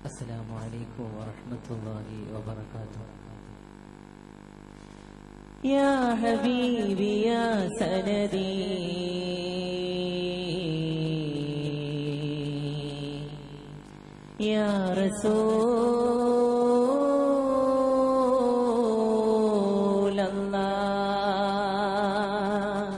السلام عليكم ورحمة الله وبركاته يا حبيبي يا سندي يا رسول الله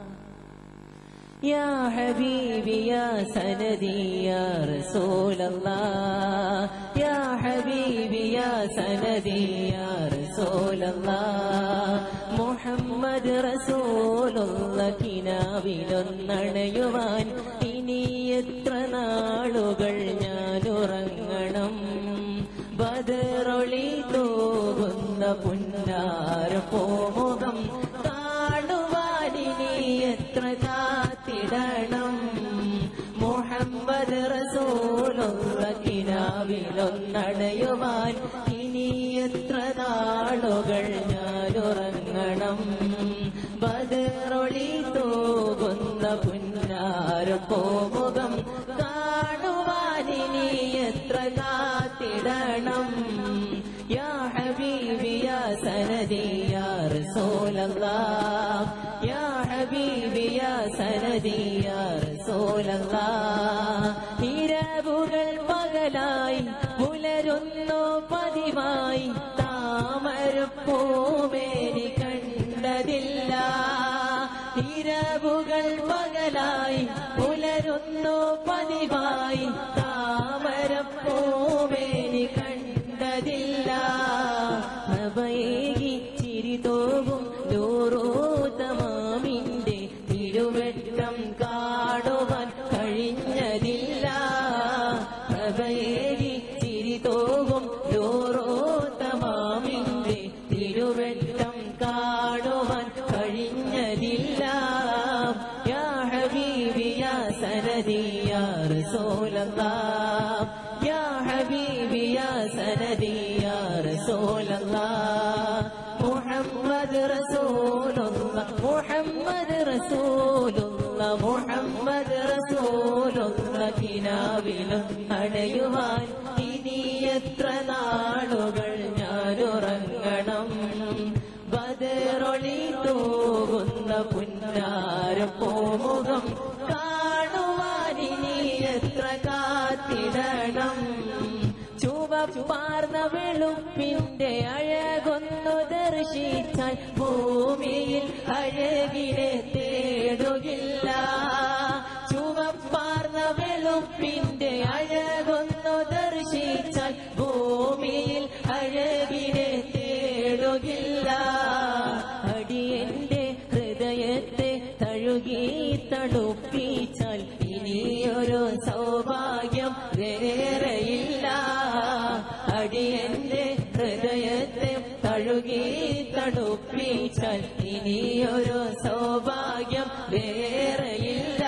يا حبيبي يا سندي يا رسول الله يا حبيبي يا سندي يا رسول الله മുഹമ്മദ് റസൂലുള്ള കിനാവിലൊന്നണയുവാൻ ഇനി എത്ര നാളുകൾ ഞാൻ ഉറങ്ങണം ബദറൊളി തോകുന്ന പുന്നാര പോമുഖം കാണുവാനിനി എത്ര കാത്തിടണം മുഹമ്മദ് റസൂലുള്ള കിനാവിലൊന്നടയുവാൻ ഇനി എത്ര നാളുകൾ ഞാൻ ഉറങ്ങണം ബദറൊളി തോകുന്ന പുന്നാര പോമുഖം കാണുവാനിനി എത്ര കാത്തിടണം യാ ഹബീബി യാ സനദി യാ റസൂലല്ലാഹ് യാ ഹബീബി യാ സനദി യാ റസൂലല്ലാഹ് ഇരവുകൾ പകലായി പുലരുന്നു പതിവായി താമരപ്പൂമേനി കണ്ടതില്ല ഇരവുകൾ പകലായി പുലരുന്നു പതിവായി താമരപ്പൂമേനി കണ്ടതില്ല നവയേകി ചിരിതോവും നൂറൂതമാമിന്റെ തിരുവെട്ടം കാണുവാൻ കഴിഞ്ഞതില്ല നവയേകി ചിരിതോവും നൂറൂതമാമിന്റെ തിരുവെട്ടം കാണുവാൻ കഴിഞ്ഞതില്ല യാ ഹബീബി യാ സനദി യാ റസൂലല്ലാഹ് യാ ഹബീബി യാ സനദി യാ റസൂലല്ലാഹ് മുഹമ്മദ് റസൂലുള്ള മുഹമ്മദ് റസൂലുള്ള മുഹമ്മദ് റസൂലുള്ള കിനാവിലും അടയുവാൻ ഇനി എത്ര നാളുകൾ ഞാൻ ഉറങ്ങണം ബദറൊളി തൂകുന്ന പുന്നാര പോമുഖം കാണുവാനിനി എത്ര കാത്തിടണം ചുവപ്പാർന്ന വെളുപ്പിന്റെ അഴകൊന്നു ദർശിച്ചാൽ ഭൂമിയിൽ അഴകിനെ തേടുകില്ല ചുവപ്പാർന്ന വെളുപ്പിന്റെ അഴകൊന്നു ദർശിച്ചാൽ ഭൂമിയിൽ അഴകിനെ തേടുകില്ല അടിയന്റെ ഹൃദയത്തെ തഴുകി തണുപ്പിച്ചാൽ ഇനിയൊരു സൗഭാഗ്യം വേറെയില്ല അടിയന്റെ ഹൃദയത്തെ തഴുകി തണുപ്പിച്ചാൽ ഇനിയൊരു സൗഭാഗ്യം വേറെയില്ല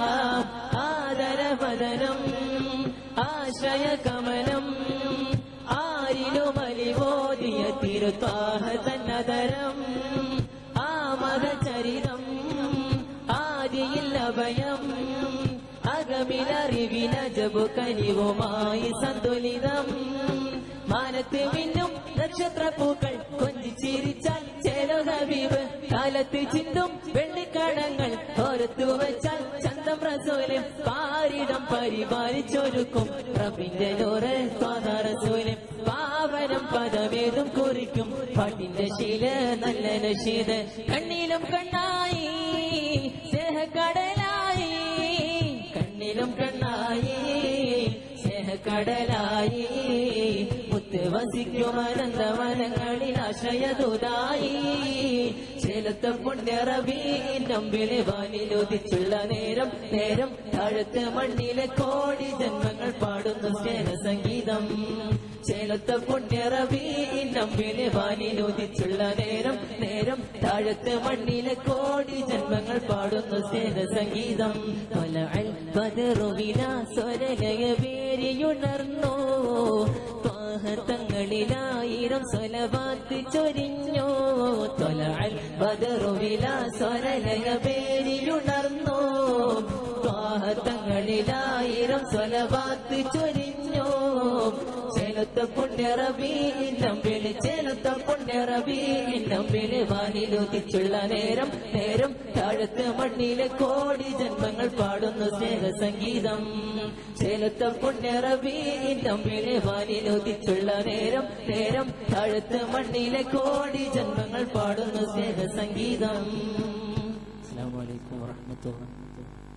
ആദരവദനം ആശ്രയകമനം ആരിലും അലിവോദിയ തിരുത്താഹ തന്നതരം ആ മതചരിതം ആദിയിൽ അഭയം അകമിലറിവിന ജബു കനിവുമായി സന്തുലിതം മാനത്ത് മിന്നും നക്ഷത്രപ്പൂക്കൾ കൊഞ്ചിച്ചിരിച്ചാൽ ചേലോ ഹബീബ് കാലത്ത് ചിന്തും വെള്ളിക്കടങ്ങൾ ഓരത്തു വെച്ചാൽ ചന്തം റസൂല് പാരിടം പരിപാലിച്ചൊരുക്കും റബിന്റെ നൂറ് സ്വാദാ റസൂല് പാവനം പദവേദം കുറിക്കും പാട്ടിന്റെ ശീല നല്ല നശീത് കണ്ണിലും കണ്ണായി സ്നേഹക്കടലായി കണ്ണിലും കണ്ണായി സ്നേഹക്കടലായി മുത്ത് വസിക്കും അനന്തവനങ്ങളിൽ ആശയതുതായി ചേലത്തെ പുണ്യറവീനമ്പിലെ വാനിലുദിച്ചുള്ള നേരം നേരം താഴത്തെ മണ്ണിലെ കോടി ജന്മങ്ങൾ പാടുന്ന സ്നേഹ സംഗീതം ചേലത്തെ പുണ്യറവീനമ്പിലെ വാനിലുദിച്ചുള്ള നേരം നേരം താഴത്തെ മണ്ണിലെ കോടി ജന്മങ്ങൾ പാടുന്ന സ്നേഹ സംഗീതം തൊലഅൽ ബദറുവില സ്വരലയ വേരിയുണർന്നു ത്വാഹത്തങ്ങളിലായിരം സ്വലവാത്ത് ചൊരിഞ്ഞു തൊലഅൽ ബദറുവില സ്വരലയ വേരിയുണർന്നു ത്വാഹത്തങ്ങളിലായിരം സ്വലവാത്ത് ചൊരിഞ്ഞു ചേലത്ത പുണ്യറബി നമ്പില് ചേലത്ത പുണ്യറബി നമ്പില് വാനിലുദിച്ചുള്ള നേരം നേരം താഴത്ത് മണ്ണിലെ കോടി ജന്മങ്ങൾ പാടുന്നു സ്നേഹ സംഗീതം ചേലത്ത പുണ്യറബി നമ്പില് വാനിലുദിച്ചുള്ള നേരം നേരം താഴത്ത് മണ്ണിലെ കോടി ജന്മങ്ങൾ പാടുന്നു സ്നേഹ സംഗീതം അസ്സാം വലൈക്കും വാഹമത്തുള്ള